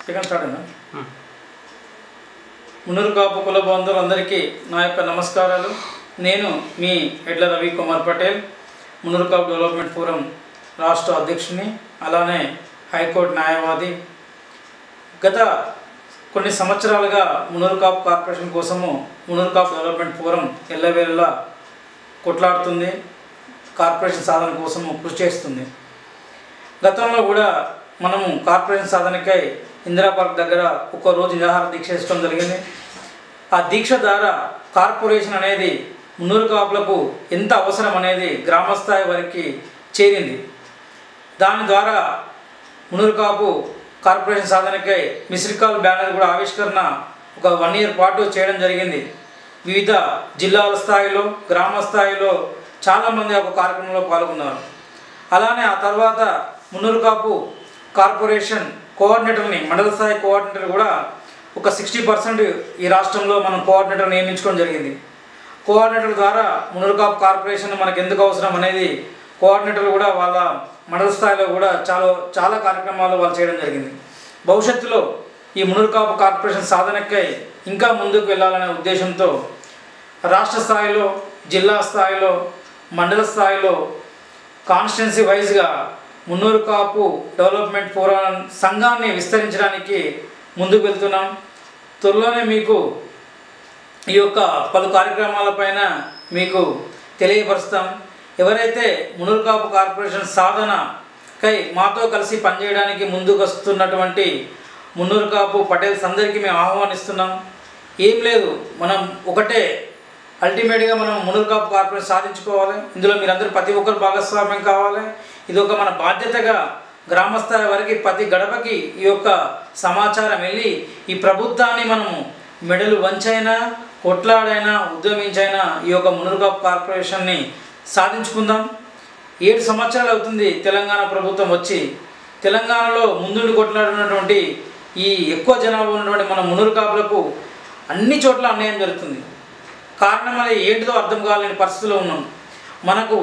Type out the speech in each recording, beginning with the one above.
second start అయినా మున్నూరు కాపు కుల బంధువులందరికీ నా యొక్క నమస్కారాలు నేను మీ ఎడ్ల రవి కుమార్ పటేల్ మున్నూరు కాపు డెవలప్మెంట్ ఫోరం రాష్ట్ర అధ్యక్షుని అలానే హైకోర్టు న్యాయవాది గత కొన్ని సంవత్సరాలుగా మున్నూరు కాపు కార్పొరేషన్ కోసము మున్నూరు కాపు డెవలప్మెంట్ ఫోరం ఎల్లవేళలా కొట్లాడుతుంది కార్పొరేషన్ సాధన కోసము కృషి చేస్తుంది గతంలో కూడా మనము కార్పొరేషన్ సాధనకై ఇందిరా పార్క్ దగ్గర ఒక రోజు నిరాహార దీక్ష చేసుకోవడం జరిగింది ఆ దీక్ష ద్వారా కార్పొరేషన్ అనేది మున్నూరు కాపులకు ఎంత అవసరం అనేది గ్రామస్థాయి వరకు చేరింది దాని ద్వారా మున్నూరు కాపు కార్పొరేషన్ సాధనకై మిస్రికాల్ బ్యానర్ కూడా ఆవిష్కరణ ఒక వన్ ఇయర్ పాటు చేయడం జరిగింది వివిధ జిల్లాల స్థాయిలో గ్రామ స్థాయిలో చాలామంది ఒక కార్యక్రమంలో పాల్గొన్నారు అలానే ఆ తర్వాత మున్నూరు కాపు కార్పొరేషన్ కోఆర్డినేటర్ని మండల స్థాయి కోఆర్డినేటర్ కూడా ఒక సిక్స్టీ పర్సెంట్ ఈ రాష్ట్రంలో మనం కోఆర్డినేటర్ నియమించుకోవడం జరిగింది కోఆర్డినేటర్ ద్వారా మున్నూరు కాపు కార్పొరేషన్ మనకు ఎందుకు అవసరం అనేది కోఆర్డినేటర్ కూడా వాళ్ళ మండల స్థాయిలో కూడా చాలా చాలా కార్యక్రమాలు వాళ్ళు చేయడం జరిగింది భవిష్యత్తులో ఈ మున్నూరు కాపు కార్పొరేషన్ సాధనకై ఇంకా ముందుకు వెళ్ళాలనే ఉద్దేశంతో రాష్ట్ర స్థాయిలో జిల్లా స్థాయిలో మండల స్థాయిలో కాన్స్టిట్యున్సీ వైజ్గా మున్నూరు కాపు డెవలప్మెంట్ ఫోరం సంఘాన్ని విస్తరించడానికి ముందుకు వెళ్తున్నాం త్వరలోనే మీకు ఈ యొక్క పలు కార్యక్రమాలపైన మీకు తెలియపరుస్తాం ఎవరైతే మున్నూరు కాపు కార్పొరేషన్ సాధనకై మాతో కలిసి పనిచేయడానికి ముందుకు వస్తున్నటువంటి మున్నూరు కాపు పటేల్స్ అందరికీ మేము ఆహ్వానిస్తున్నాం ఏం లేదు మనం ఒకటే అల్టిమేట్గా మనం మున్నూరు కాపు కార్పొరేషన్ సాధించుకోవాలి ఇందులో మీరందరూ ప్రతి ఒక్కరు భాగస్వామ్యం కావాలి ఇది ఒక మన బాధ్యతగా గ్రామస్థాయి వరకు ప్రతి గడపకి ఈ యొక్క సమాచారం వెళ్ళి ఈ ప్రభుత్వాన్ని మనము మెడలు వంచైనా కొట్లాడైనా ఉద్యమించైనా ఈ యొక్క మున్నూరు కాపు కార్పొరేషన్ని సాధించుకుందాం ఏడు సంవత్సరాలు అవుతుంది తెలంగాణ ప్రభుత్వం వచ్చి తెలంగాణలో ముందుండి కొట్లాడినటువంటి ఈ ఎక్కువ జనాభా ఉన్నటువంటి మన మున్నూరు కాపులకు అన్ని చోట్ల అన్యాయం జరుగుతుంది కారణం అది ఏంటిదో అర్థం కాలేని పరిస్థితిలో ఉన్నాం మనకు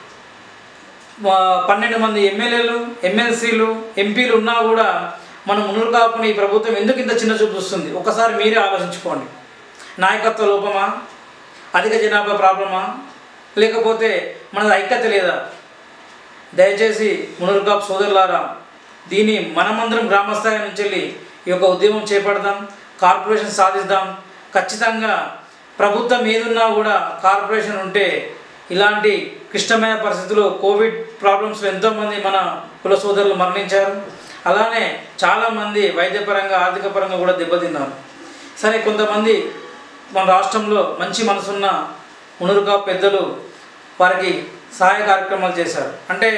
ఆ, పన్నెండు మంది ఎమ్మెల్యేలు ఎమ్మెల్సీలు ఎంపీలు ఉన్నా కూడా మన మునురు కాపుని ఈ ప్రభుత్వం ఎందుకు ఇంత చిన్న చూపు చూస్తుంది ఒకసారి మీరే ఆలోచించుకోండి నాయకత్వ లోపమా అధిక జనాభా ప్రాబ్లమా లేకపోతే మనది ఐక్యత లేదా దయచేసి మునురు కాపు సోదరులారా దీన్ని మనమందరం గ్రామస్థాయి నుంచి వెళ్ళి ఈ యొక్క ఉద్యమం చేపడదాం కార్పొరేషన్ సాధిద్దాం ఖచ్చితంగా ప్రభుత్వం ఏదున్నా కూడా కార్పొరేషన్ ఉంటే ఇలాంటి క్లిష్టమైన పరిస్థితుల్లో కోవిడ్ ప్రాబ్లమ్స్ ఎంతోమంది మన కుల సోదరులు మరణించారు అలానే చాలామంది వైద్యపరంగా ఆర్థిక పరంగా కూడా దెబ్బతిన్నారు సరే కొంతమంది మన రాష్ట్రంలో మంచి మనసున్న మునురుగా పెద్దలు వారికి సహాయ కార్యక్రమాలు చేశారు అంటే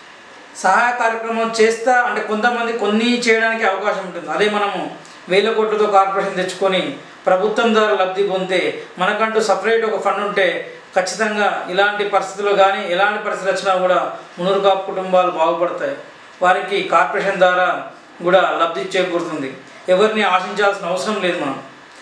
సహాయ కార్యక్రమం చేస్తా అంటే కొంతమంది కొన్ని చేయడానికి అవకాశం ఉంటుంది అదే మనము వేల కోట్లతో కార్పొరేషన్ తెచ్చుకొని ప్రభుత్వం ద్వారా లబ్ధి పొందితే మనకంటూ సపరేట్ ఒక ఫండ్ ఉంటే ఖచ్చితంగా ఇలాంటి పరిస్థితుల్లో కానీ ఎలాంటి పరిస్థితులు వచ్చినా కూడా మునూరు కాపు కుటుంబాలు బాగుపడతాయి వారికి కార్పొరేషన్ ద్వారా కూడా లబ్ధి చేకూరుతుంది ఎవరిని ఆశించాల్సిన అవసరం లేదు మనం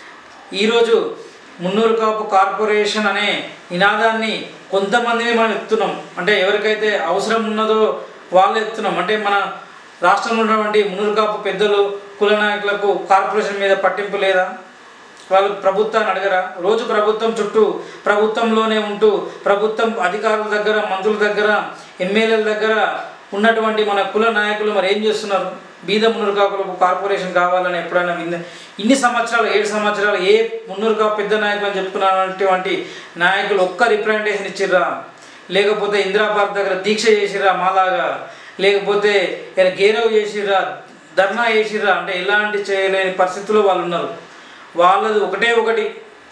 ఈరోజు మున్నూరు కాపు కార్పొరేషన్ అనే నినాదాన్ని కొంతమందిని మనం ఎత్తున్నాం అంటే ఎవరికైతే అవసరం ఉన్నదో వాళ్ళు ఎత్తున్నాం అంటే మన రాష్ట్రంలో ఉన్నటువంటి మున్నూరు కాపు పెద్దలు కుల నాయకులకు కార్పొరేషన్ మీద పట్టింపు లేదా వాళ్ళు ప్రభుత్వాన్ని అడగరా రోజు ప్రభుత్వం చుట్టూ ప్రభుత్వంలోనే ఉంటూ ప్రభుత్వం అధికారుల దగ్గర మంత్రుల దగ్గర ఎమ్మెల్యేల దగ్గర ఉన్నటువంటి మన కుల నాయకులు మరి ఏం చేస్తున్నారు బీద మున్నూరు కాపులకు కార్పొరేషన్ కావాలని ఎప్పుడైనా విన్న ఇన్ని సంవత్సరాలు ఏడు సంవత్సరాలు ఏ మున్నూరు కాపు పెద్ద నాయకులు అని చెప్పుకున్నటువంటి నాయకులు ఒక్క రిప్రజెంటేషన్ ఇచ్చిర్రా లేకపోతే ఇందిరా పార్క్ దగ్గర దీక్ష చేసిర్రా మాలాగా లేకపోతే ఇలా గేరవ్ చేసిర్రా ధర్నా చేసిర్రా అంటే ఎలాంటి చేయలేని పరిస్థితుల్లో వాళ్ళు ఉన్నారు వాళ్ళది ఒకటే ఒకటి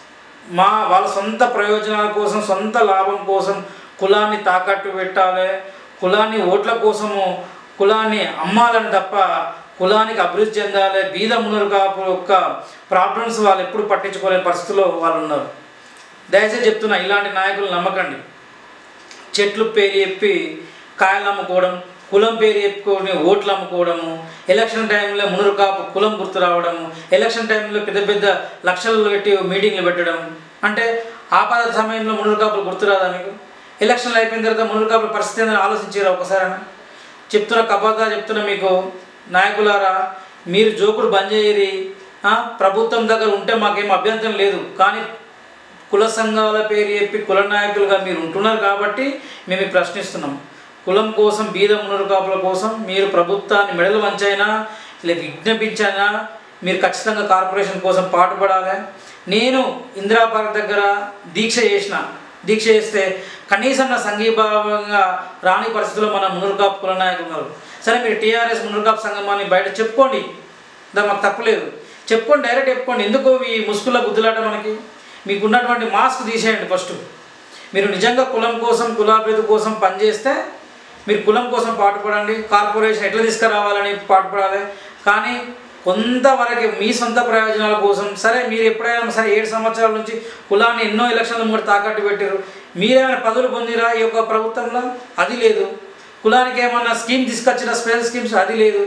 మా వాళ్ళ సొంత ప్రయోజనాల కోసం సొంత లాభం కోసం కులాన్ని తాకట్టు పెట్టాలి కులాన్ని ఓట్ల కోసము కులాన్ని అమ్మాలని తప్ప కులానికి అభివృద్ధి చెందాలి బీద మునురు కాపు యొక్క ప్రాబ్లమ్స్ వాళ్ళు ఎప్పుడు పట్టించుకోలేని పరిస్థితుల్లో వాళ్ళు ఉన్నారు దయచేసి చెప్తున్నా ఇలాంటి నాయకులు నమ్మకండి చెట్లు పేరు చెప్పి కాయలు అమ్ముకోవడం కులం పేరు చెప్పుకొని ఓట్లు అమ్ముకోవడము ఎలక్షన్ టైంలో మునురు కాపు కులం గుర్తు రావడము ఎలక్షన్ టైంలో పెద్ద పెద్ద లక్షలు పెట్టి మీటింగ్లు పెట్టడం అంటే ఆపద సమయంలో మునురు కాపులు గుర్తురాదా మీకు ఎలక్షన్లు అయిపోయిన తర్వాత మునురు కాపుల పరిస్థితి ఏందని ఆలోచించారా ఒకసారైనా చెప్తున్న కబాదా చెప్తున్నా మీకు నాయకులారా మీరు జోకుడు బంద్ చేయరి ఆ, ప్రభుత్వం దగ్గర ఉంటే మాకేం అభ్యంతరం లేదు కానీ కుల సంఘాల పేరు చెప్పి కుల నాయకులుగా మీరు ఉంటున్నారు కాబట్టి మేము ఈ ప్రశ్నిస్తున్నాం కులం కోసం బీద మునురు కాపుల కోసం మీరు ప్రభుత్వాన్ని మెడలు వంచైనా లేదా విజ్ఞాపించైనా మీరు ఖచ్చితంగా కార్పొరేషన్ కోసం పాటుపడాలి నేను ఇందిరా పార్క్ దగ్గర దీక్ష చేసిన దీక్ష చేస్తే కనీసం నా సంఘీభావంగా రాని పరిస్థితుల్లో మన మునురు కాపు కుల నాయకులు ఉన్నారు సరే మీరు టీఆర్ఎస్ మునురు కాపు సంఘమాన్ని బయట చెప్పుకోండి దాని మాకు తప్పలేదు చెప్పుకోండి డైరెక్ట్ చెప్పుకోండి ఎందుకు ఈ ముసుగుల బుద్ధులాట మనకి మీకు ఉన్నటువంటి మాస్క్ తీసేయండి ఫస్ట్ మీరు నిజంగా కులం కోసం కులాభివృద్ధి కోసం పనిచేస్తే మీరు కులం కోసం పాటుపడండి కార్పొరేషన్ ఎట్లా తీసుకురావాలని పాటుపడాలి కానీ కొంతవరకు మీ సొంత ప్రయోజనాల కోసం సరే మీరు ఎప్పుడైనా సరే ఏడు సంవత్సరాల నుంచి కులాన్ని ఎన్నో ఎలక్షన్ల మూడు తాకట్టు పెట్టారు మీరేమైనా పదవులు పొందిరా ఈ యొక్క ప్రభుత్వంలో అది లేదు కులానికి ఏమన్నా స్కీమ్ తీసుకొచ్చిన స్పెషల్ స్కీమ్స్ అది లేదు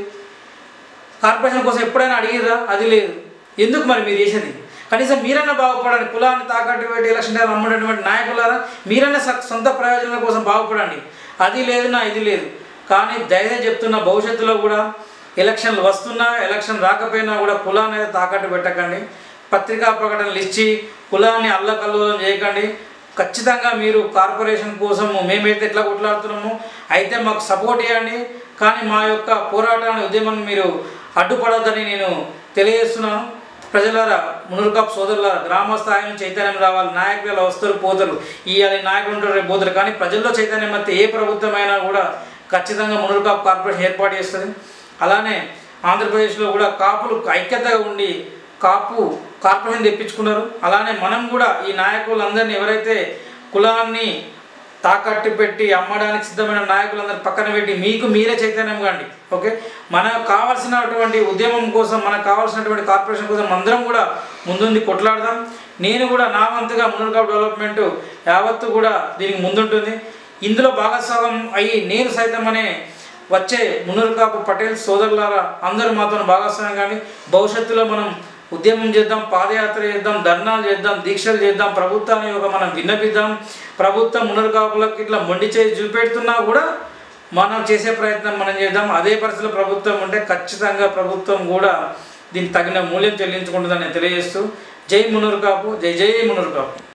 కార్పొరేషన్ కోసం ఎప్పుడైనా అడిగిర్రా అది లేదు ఎందుకు మరి మీరు చేసేది కనీసం మీరన్నా బాగుపడండి కులాన్ని తాకట్టు పెట్టి ఎలక్షన్ టైం అమ్మడటువంటి నాయకులారా మీరన్నా స- సొంత ప్రయోజనాల కోసం బాగుపడండి అది లేదు నా ఇది లేదు కానీ దయచేసి చెప్తున్న భవిష్యత్తులో కూడా ఎలక్షన్లు వస్తున్నా ఎలక్షన్ రాకపోయినా కూడా కులాన్ని అయితే తాకట్టు పెట్టకండి పత్రికా ప్రకటనలు ఇచ్చి కులాన్ని అల్లకల్లోలం చేయకండి ఖచ్చితంగా మీరు కార్పొరేషన్ కోసం మేమైతే ఎట్లా కొట్లాడుతున్నామో అయితే మాకు సపోర్ట్ చేయండి కానీ మా యొక్క పోరాటాన్ని ఉద్యమాన్ని మీరు అడ్డుపడొద్దని నేను తెలియజేస్తున్నాను ప్రజలారా మునురుకాపు సోదరులారా గ్రామ స్థాయి నుంచి చైతన్యం రావాలి నాయకులు ఇలా వస్తారు పోతారు ఇవాళ ఈ నాయకులు ఉంటారు రేపు పోతారు కానీ ప్రజల్లో చైతన్యం అయితే ఏ ప్రభుత్వమైనా కూడా ఖచ్చితంగా మునురుకాపు కార్పొరేషన్ ఏర్పాటు చేస్తుంది అలానే ఆంధ్రప్రదేశ్లో కూడా కాపులు ఐక్యతగా ఉండి కాపు కార్పొరేషన్ తెప్పించుకున్నారు అలానే మనం కూడా ఈ నాయకులందరినీ ఎవరైతే కులాన్ని తాకట్టు పెట్టి అమ్మడానికి సిద్ధమైన నాయకులందరినీ పక్కన పెట్టి మీకు మీరే చైతన్యం కాండి ఓకే మనకు కావాల్సినటువంటి ఉద్యమం కోసం మనకు కావాల్సినటువంటి కార్పొరేషన్ కోసం అందరం కూడా ముందుండి కొట్లాడదాం నేను కూడా నా వంతుగా మునుగాపు డెవలప్మెంట్ యావత్తు కూడా దీనికి ముందుంటుంది ఇందులో భాగస్వామ్యం అయ్యి నేను సైతం అనే వచ్చే మునురుకాపు పటేల్ సోదరులారా అందరూ మాతో భాగస్వామ్యం కానీ భవిష్యత్తులో మనం ఉద్యమం చేద్దాం పాదయాత్ర చేద్దాం ధర్నాలు చేద్దాం దీక్షలు చేద్దాం ప్రభుత్వాన్ని ఒక మనం విన్నపిద్దాం ప్రభుత్వం మునురుకాపులకు ఇట్లా మొండి చేసి చూపెడుతున్నా కూడా మనం చేసే ప్రయత్నం మనం చేద్దాం అదే పరిస్థితిలో ప్రభుత్వం ఉంటే ఖచ్చితంగా ప్రభుత్వం కూడా దీనికి తగిన మూల్యం చెల్లించుకుంటుందని నేను తెలియజేస్తూ జై మునురుకాపు జై జై మునురుకాపు